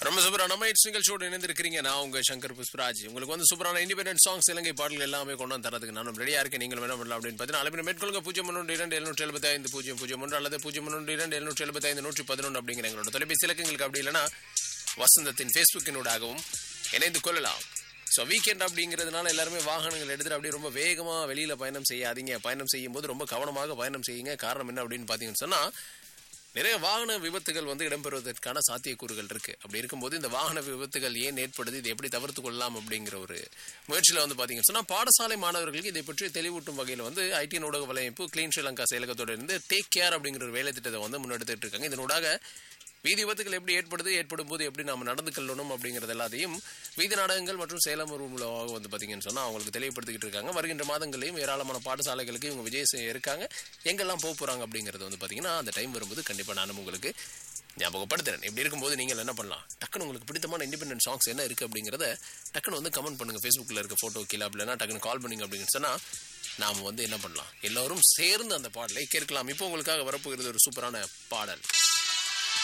ரொம்ப சூப்பரான நைட்ஸ் நிகழ்ச்சியோடு இணைந்திருக்கிறீங்க நான் உங்க சங்கர் புஷ்பராஜ் உங்களுக்கு வந்து சூப்பரான இண்டிபெண்டன்ட் சாங்ஸ் இலங்கை பாடல்கள் எல்லாமே கொண்டு வந்து தரதுக்கு நானும் ரெடியா இருக்கேன் நீங்களும் என்ன பண்ணலாம் அப்படின்னு பார்த்தீங்கன்னா அலைப்பின மேற்கொள்ளுங்க பூஜ்ஜியம் ஒன்று இரண்டு எழுநூற்றி எழுபத்தி ஐந்து பூஜ்ஜியம் பூஜ்ஜியம் ஒன்று அல்லது பூஜ்ஜியம் ஒன்று இரண்டு எழுநூற்றி எழுபத்தி ஐந்து நூற்றி பதினொன்று அப்படிங்கிற எங்களோட தொலைபேசி இலக்கங்களுக்கு அப்படி இல்லைன்னா வசந்தத்தின் ஃபேஸ்புக்கினூடாகவும் இணைந்து கொள்ளலாம் ஸோ வீக்கெண்ட் அப்படிங்கிறதுனால எல்லாருமே வாகனங்கள் எடுத்துட்டு அப்படியே ரொம்ப வேகமாக வெளியில் பயணம் செய்யாதீங்க பயணம் செய்யும்போது ரொம்ப கவனமாக பயணம் செய்யுங்க காரணம் என்ன அப்படின்னு பார்த்தீங்கன்னு சொன்னால் நிறைய வாகன விபத்துகள் வந்து இடம்பெறுவதற்கான சாத்தியக்கூறுகள் இருக்கு அப்படி இருக்கும்போது இந்த வாகன விபத்துகள் ஏன் ஏற்படுது இதை எப்படி தவிர்த்து கொள்ளலாம் அப்படிங்கிற ஒரு முயற்சியில் வந்து பார்த்தீங்கன்னு சொன்னால் பாடசாலை மாணவர்களுக்கு இதை பற்றி தெளிவூட்டும் வகையில் வந்து ஐடி ஊடக வலையமைப்பு கிளீன் ஸ்ரீலங்கா செயலகத்தோட இருந்து டேக் கேர் அப்படிங்கிற ஒரு வேலை திட்டத்தை வந்து முன்னெடுத்துட்டு இருக்காங்க இதனூடாக வீதி விபத்துகள் எப்படி ஏற்படுது ஏற்படும் போது எப்படி நாம் நடந்து கொள்ளணும் அப்படிங்கிறது எல்லாத்தையும் வீதி நாடகங்கள் மற்றும் சேலம் மூலமாக வந்து பார்த்தீங்கன்னு சொன்னால் அவங்களுக்கு தெளிவுபடுத்திக்கிட்டு இருக்காங்க வருகின்ற மாதங்களையும் ஏராளமான பாடசாலைகளுக்கு இவங்க விஜய் செய்ய இருக்காங்க எங்கெல்லாம் போக போகிறாங்க அப்படிங்கிறது வந்து பார்த்தீங்கன்னா அந்த டைம் வரும்போது கண்டிப்பாக நானும் உங்களுக்கு ஞாபகப்படுத்துறேன் இப்படி இருக்கும்போது நீங்கள் என்ன பண்ணலாம் டக்குன்னு உங்களுக்கு பிடித்தமான இண்டிபெண்டன்ட் சாங்ஸ் என்ன இருக்குது அப்படிங்கிறத டக்குன்னு வந்து கமெண்ட் பண்ணுங்கள் ஃபேஸ்புக்கில் இருக்க ஃபோட்டோ கீழே அப்படின்னா டக்குன்னு கால் பண்ணிங்க அப்படின்னு சொன்னால் நாம் வந்து என்ன பண்ணலாம் எல்லோரும் சேர்ந்து அந்த பாடலை கேட்கலாம் இப்போ உங்களுக்காக வரப்போகிறது ஒரு சூப்பரான பாடல்